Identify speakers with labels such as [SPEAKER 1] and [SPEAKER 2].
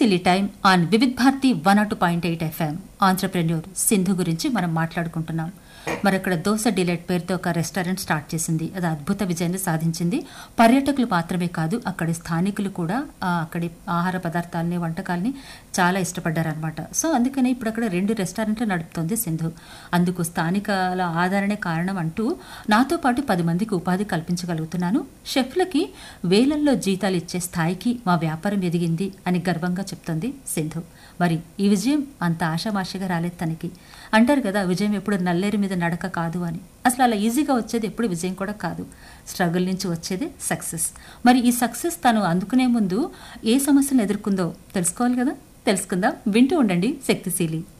[SPEAKER 1] శక్తిశీలి time on Vividh Bharati one అటు point eight FM ఆంధ్రప్రెన్యూర్ సింధు గురించి మనం మాట్లాడుకుంటున్నాం మరి అక్కడ దోస డిలైట్ పేరుతో ఒక రెస్టారెంట్ స్టార్ట్ చేసింది అది అద్భుత విజయాన్ని సాధించింది పర్యాటకులు మాత్రమే కాదు అక్కడి స్థానికులు కూడా ఆ, అక్కడి ఆహార పదార్థాలని వంటకాలని చాలా ఇష్టపడ్డారనమాట సో అందుకనే ఇప్పుడు అక్కడ రెండు రెస్టారెంట్లు నడుపుతోంది సింధు అందుకు స్థానికుల ఆదరణే కారణం అంటూ నాతో పాటు పది మందికి ఉపాధి కల్పించగలుగుతున్నాను షెఫ్లకి వేలల్లో జీతాలు ఇచ్చే స్థాయికి మా వ్యాపారం ఎదిగింది అని గర్వంగా చెప్తోంది సింధు మరి ఈ విజయం అంత ఆషామాషిగా రాలేదు తనకి అంటారు కదా విజయం ఎప్పుడు నల్లేరు మీద నడక కాదు అని అసలు అలా ఈజీగా వచ్చేది ఎప్పుడు విజయం కూడా కాదు స్ట్రగుల్ నుంచి వచ్చేదే సక్సెస్ మరి ఈ సక్సెస్ తను అందుకునే ముందు ఏ సమస్యలు ఎదుర్కొందో తెలుసుకోవాలి కదా తెలుసుకుందాం వింటూ ఉండండి శక్తిశీలి